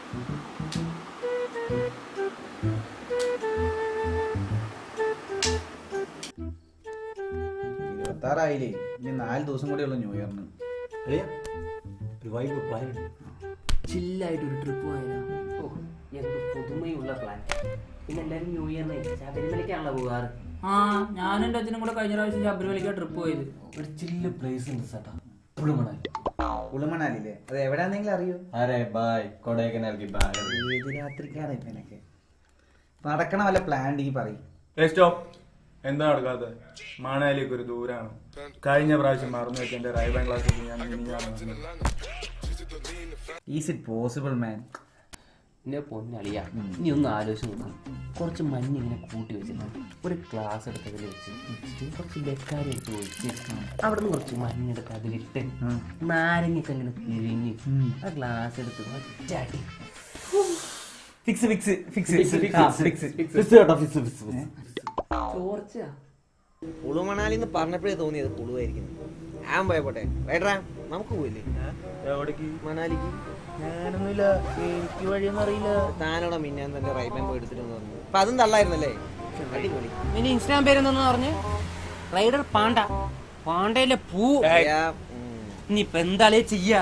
ഇരുപത്താറായില്ലേ ഇനി നാല് ദിവസം കൂടെ ഉള്ളു ന്യൂ ഇയറിന് ഒരു വൈബ് പ്ലാൻ ചില്ലായിട്ട് ഒരു ട്രിപ്പ് പോയാലോ ഓ എന്ത് പുതുമയുള്ള പ്ലാൻ പിന്നെ എല്ലാവരും ന്യൂ ഇയറിന് ശബരിമലയ്ക്കാണല്ലോ പോകാറ് ആ ഞാനും എൻ്റെ അച്ഛനും കൂടെ കഴിഞ്ഞ പ്രാവശ്യം ശബരിമലയ്ക്ക് ട്രിപ്പ് പോയത് ഒരു ചില്ല് പ്ലേസ് ഉണ്ട് ചേട്ടാ പുളിമണാലി കുളുമണാലില്ലേ അത് എവിടെയാണെന്നെങ്കിലും അറിയോ അരെ ബായ് കൊടൈക്കനാൽക്ക് ബായ് ഏത് രാത്രിക്കാണ് ഇപ്പൊ എനിക്ക് നടക്കണ വല്ല പ്ലാൻ ഉണ്ടെങ്കിൽ പറയും ഏ സ്റ്റോപ്പ് എന്താ നടക്കാത്തത് മാണാലിയൊക്കെ ഒരു ദൂരാണ് കഴിഞ്ഞ പ്രാവശ്യം മറന്നു വെച്ച എന്റെ റൈബാൻ ക്ലാസ്സിൽ ഞാൻ മിനിഞ്ഞാന്ന് വന്നത്. ഈസ് ഇറ്റ് പോസിബിൾ മാൻ എന്നെ പൊന്നളിയ ഇനി ഒന്ന് ആലോചിച്ച് നോക്കാം കുറച്ച് മഞ്ഞ് ഇങ്ങനെ കൂട്ടി വെച്ചിട്ട് ഒരു ഗ്ലാസ് എടുത്ത് അതിൽ വെച്ച് കുറച്ച് ബെക്കാരി എടുത്ത് ഒഴിച്ച് അവിടെ നിന്ന് കുറച്ച് മഞ്ഞെടുത്ത് അതിലിട്ട് നാരങ്ങയൊക്കെ ഇങ്ങനെ പിഴിഞ്ഞ് ആ ഗ്ലാസ് എടുത്ത് ഒറ്റാട്ടി fix fix fix fix fix ചേട്ടാ ഫിക്സ് ഫിക്സ് ചോർച്ചയാ കുളുമണാലി എന്ന് പറഞ്ഞപ്പോഴേ തോന്നിയത് കുളുവായിരിക്കും ഞാൻ പോയ പോട്ടെ വേട്ടാ നമുക്ക് പോയില്ലേ എവിടേക്ക് മണാലിക്ക് ഞാനൊന്നുമില്ല എനിക്ക് വഴിയൊന്നും അറിയില്ല താനോടെ മിന്നാൻ തന്റെ റൈബൻ പോയി എടുത്തിട്ട് വന്നു അപ്പൊ അതും തള്ളായിരുന്നല്ലേ അടിപൊളി ഇനി ഇൻസ്റ്റാഗ്രാം പേരെന്തെന്ന് പറഞ്ഞ് റൈഡർ പാണ്ട പാണ്ടയിലെ പൂ യാ, ഉം. ഇനിയിപ്പൊ എന്താലേ ചെയ്യാ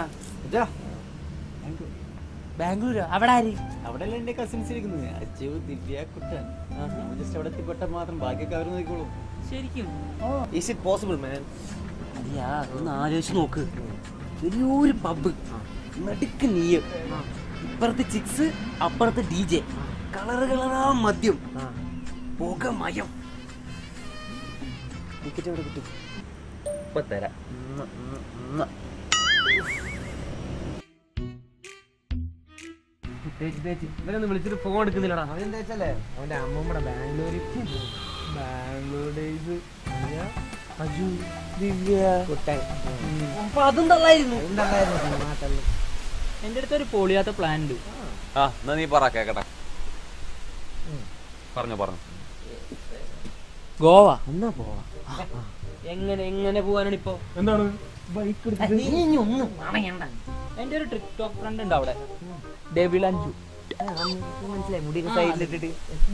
ബാംഗ്ലൂരോ അവിടെ ആര് അവിടെ അല്ലേ എന്റെ കസിൻസ് ഇരിക്കുന്നത് അച്ചു ദിവ്യ കുട്ടൻ ജസ്റ്റ് അവിടെ എത്തിപ്പെട്ട മാത്രം ബാക്കിയൊക്കെ അവർ നോക്കിക്കോളും ശരിക്കും Is it possible, man? അതെയാ ഒന്ന് ആലോചിച്ച് നോക്ക് വലിയൊരു പബ് നടുക്ക് നീയ ഇപ്പുറത്ത് ചിക്സ് അപ്പുറത്ത് ഡി ജെ കളറ് കളറാ മദ്യം പുക മയം ടിക്കറ്റ് എവിടെ കിട്ടും ഇപ്പൊ തരാം ഇവരൊന്ന് വിളിച്ചിട്ട് ഫോൺ എടുക്കുന്നില്ലടാ അവനെന്താ വെച്ചാലേ അവന്റെ അമ്മമ്മടെ ബാംഗ്ലൂരിൽ ബാംഗ്ലൂർ ഡേയ്സ് അജു ദിവ്യ കുട്ടൻ അപ്പൊ അതും തള്ളായിരുന്നു എന്തായിരുന്നു സിനിമ തള്ളു എൻ്റെ അടുത്ത് ഒരു പൊളിയാത്ത പ്ലാൻ ഉണ്ട് ആ എന്നാ നീ പറ കേക്കട്ടെ പറഞ്ഞു പറഞ്ഞു ഗോവ എന്നാ പോവാ എങ്ങനെ എങ്ങനെ പോവാനാണ് ഇപ്പൊ എന്താണ് നീ ഇനി ഒന്നും പറയണ്ട എൻ്റെ ഒരു ടിക്ടോക്ക് ഫ്രണ്ട് ഉണ്ട് അവിടെ ഡെബിൾ അഞ്ചു മനസ്സിലായി മുടിയൊക്കെ സൈഡിലിട്ടിട്ട്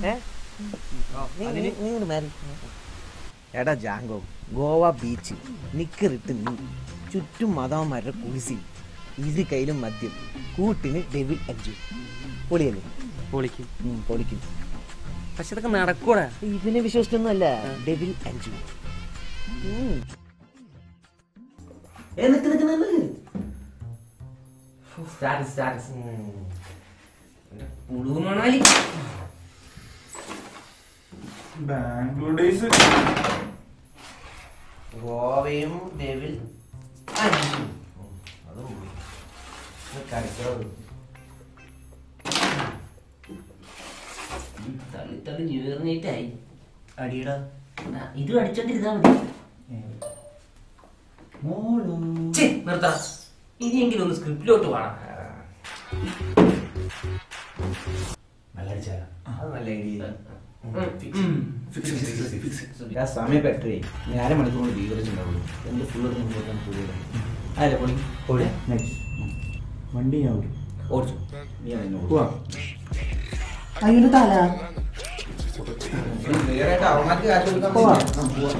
എടാ ജാങ്കോ ഗോവ ബീച്ച് നിക്കറിട്ട് നീ ചുറ്റും മതവന്മാരുടെ കുളിസി ഇരു കയ്യിലും മദ്യം കൂട്ടിന് ഡെവിൽ അഞ്ചു പൊളിയല്ലേ പൊളിക്കും ഉം, പൊളിക്കും പക്ഷെ ഇതൊക്കെ നടക്കൂടാ ഇതിനെ വിശ്വസിച്ചൊന്നുമല്ല ഡെവിൽ അഞ്ചു ഉം. ഏ, നിക്ക്, നിക്ക്, നിക്ക്, നിക്ക്. Status status Manali Bangalore Days ഗോവയും ഡെവിൽ അഞ്ചും അതും പോയി. ഇത് കളിക്കണത്. തള്ളി തള്ളി ന്യൂ ഇയർ നൈറ്റ് ആയി അടിയടാ ആ, ഇത് അടിച്ചോണ്ടിരുന്നാ മതി ഛെ, നിർത്താം ഇനിയെങ്കിലും ഒന്ന് സ്ക്രിപ്റ്റിലോട്ട് വേണം അത് നല്ല ഐഡിയ ആ സമയം പെട്ടേ ഇനി അര മണിക്കൂർ കൊണ്ട് വീകരിച്ചിട്ടുണ്ടാവുള്ളൂ എന്ത് ഫുൾ എടുത്ത് പുതിയത് അല്ലേ പൊളി പൊളി വണ്ടി ഞാൻ ഓടിക്കും ഓടിച്ചു നീ അതിനോട് അയ്യോ തല വേറെ അവന്മാർക്ക് കാശ് കൊടുക്കാൻ പോവാം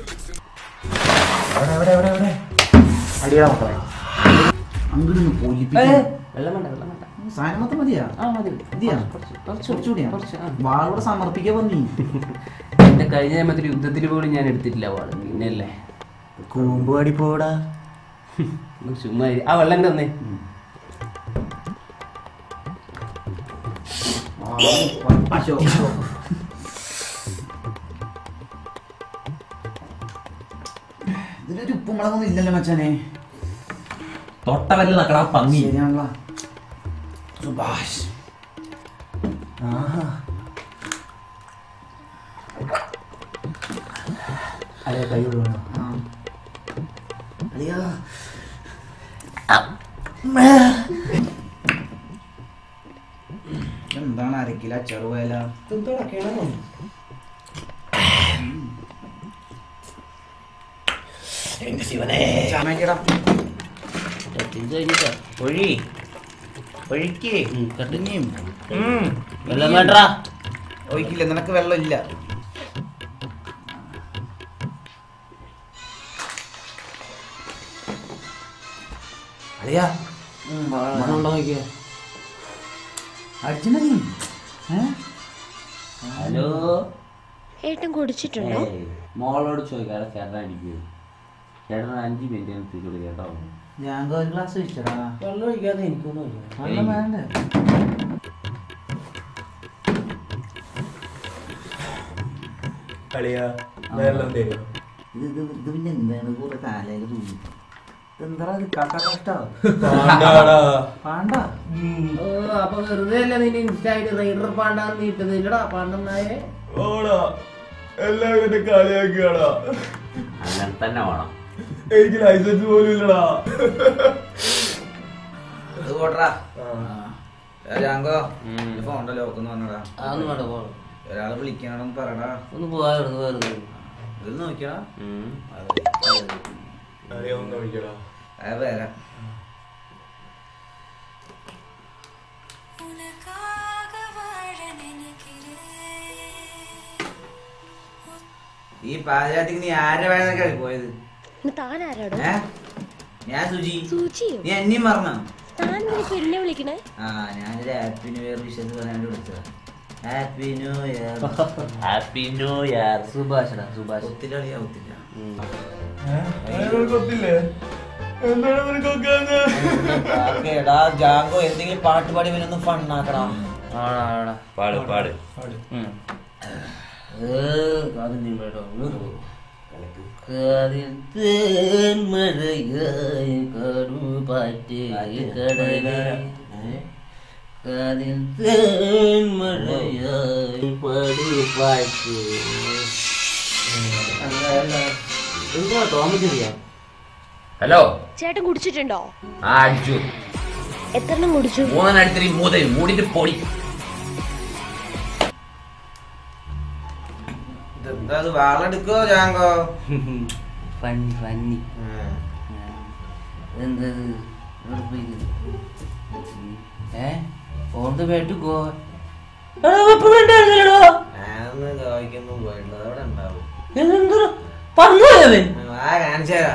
അടിയടാ മക്കളെ അങ്ങോട്ട് പൊലിപ്പിക്കാം വെള്ളം വേണ്ട വെള്ളം വേണ്ട സാധനം മൊത്തം മതിയാ ആ മതി മതിയാ കുറച്ചുകൂടിയാ വാളോടെ സമർപ്പിക്കാൻ വന്നീ എന്റെ കഴിഞ്ഞ ജന്മത്തിൽ യുദ്ധത്തിൽ പോലും ഞാൻ എടുത്തിട്ടില്ല വാള് പിന്നല്ലേ കൂമ്പുപടി പോടാ ചുമ്മാ ഇരി. ആ വെള്ളം തന്നെ ഇതിലൊരു ഉപ്പും മുളകൊന്നും ഇല്ലല്ലോ മച്ചാനെ തൊട്ട വല്ല നക്കടാ പന്നി ശരിയാണല്ലോ സുഭാഷ് അതെ കൈ വിടുവാണ് അളിയാ എന്താണ് അരക്കില ചെറുവേല ചാമയ്ക്കടാ കഴിഞ്ഞിട്ടാ ഒഴി ഒഴിക്കേ ഉം, കട്ട്. ഇനിയും വെള്ളം വേണ്ടാ ഒഴിക്കില്ല നിനക്ക് വെള്ളം ഇല്ല അളിയാ മണം ഉണ്ടോ നോക്കിയേ അടിച്ചിട്ടുണ്ട നീ ഏ? ഹലോ ഏട്ടൻ കുടിച്ചിട്ടുണ്ടോ ഏയ്, മോളോട് ചോദിക്കാതെ ചേട്ടൻ അടിക്കും ചേട്ടൻ അഞ്ച് മിനിറ്റ് എത്തിച്ചുള്ളൂ കേട്ടോ ഞാൻ ഒരു ഗ്ലാസ് ഒഴിച്ചടാ വെള്ളം ഒഴിക്കാതെ എനിക്കൊന്നും വെള്ളം വേണ്ടേ കളിയാ വേറെല്ലാം തരുമോ ഇത് ഇത് ഇത് പിന്നെ എന്താണ് കൂടെ കാലേക്ക് തൂങ്ങി എന്താ ഇത് കട്ട കഷ്ടോ പാണ്ടാടാ പാണ്ട അപ്പൊ വെറുതെ അല്ല നിന്റെ ഇൻസ്റ്റായിട്ട് റൈഡർ പാണ്ടാന്ന് നീട്ടുന്നത് ഇല്ലടാ പാണ്ടെന്നായേ ഓടാ എല്ലാവരും എന്നെ കളിയാക്കിയാടാ അങ്ങനെ തന്നെ വേണം എനിക്ക് ലൈസൻസ് പോലും ഇല്ലടാ അത് പോട്ടറാ ജാങ്കോ ഫോൺ ലോക്കെന്ന് പറഞ്ഞടാ അതൊന്നും വേണ്ട പോ ഒരാളെ വിളിക്കാണെന്ന് പറയടാ ഒന്ന് പോവാറുണ്ട് വേറെ ഇത് നോക്കിയടാ കളിയാ ഒന്ന് നോക്കിയടാ അത് വരാം ഈ പാചകത്തിന് നീ ആരെ വേണമെന്നൊക്കെ പോയത് താൻ ആരാടോ ഏ ഞാൻ സുജി സൂചിയോ നീ എന്നെയും മറന്നോ താൻ എന്തിനാ ഇപ്പൊ എന്നെ വിളിക്കണേ ആ ഞാനൊരു ഹാപ്പി ന്യൂ ഇയർ വിഷസ് പറയാണ്ട് വിളിച്ചതാ happy new year happy new year സുഭാഷടാ സുഭാഷ് ഒത്തിരി കളിയാ ഒത്തിരി കൊത്തില്ലേ എന്താണ് നിനക്കൊക്കെ എടാ ജാങ്കോ എന്തെങ്കിലും പാട്ട് പാടി ഇവനൊന്ന് ഫണ്ണാക്കടാ ആടാ ആടാ പാട് പാട് കാതിൽ കേട്ടോ കാതിൽ തേൻമഴയായി കടുപാറ്റ് കടലേ കാതിൽ തേൻമഴയായി പടുപാറ്റ് എന്താ തോമച്ചറിയാ ഹലോ ചേട്ടൻ കുടിച്ചിട്ടുണ്ടോ ആ അടിച്ചു എത്രണ്ണം കുടിച്ചു മൂന്നെണ്ണം അടിച്ചിട്ട് മൂന്ന് മൂടിട്ട് പൊടി ഇതെന്താ അത് വാളെടുക്കോ ജാങ്കോ ഫണ്ണി ഫണ്ണി എന്തത് എവിടെ പോയി ഇത്? ഏ on the way to go ഞാനൊന്ന് ഗോവയ്ക്കൊന്നും പോയിട്ടില്ല അതവിടെ ഉണ്ടാവും പറഞ്ഞോയവൻ ആ കാണിച്ചേരാ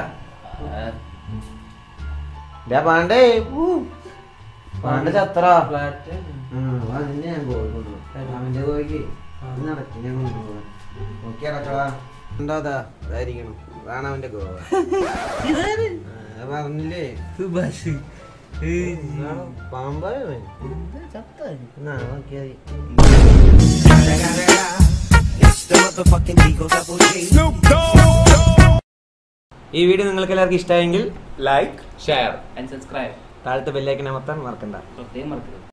പാണ്ടേ പാണ്ട ചത്ര അതിന്റെ ഞാൻ പോയിക്കൊണ്ടു അവന്റെ ഗോവയ്ക്ക് നടക്കി ഞാൻ കൊണ്ടുപോകാൻ നോക്കി അടക്കളാ ഉണ്ടോ അതാ ഇതായിരിക്കണം അതാണ് അവന്റെ ഗോവ ആ, പറഞ്ഞില്ലേ സുഭാഷ് പാമ്പായോ എന്നാ നോക്കിയാ ഈ വീഡിയോ നിങ്ങൾക്ക് എല്ലാവർക്കും ഇഷ്ടമായെങ്കിൽ ലൈക്ക് ഷെയർ ആൻഡ് സബ്സ്ക്രൈബ് താഴത്തെ ബെല്ലൈക്കൻ അമർത്താൻ മറക്കണ്ട പ്രത്യേകം മറക്കരുത്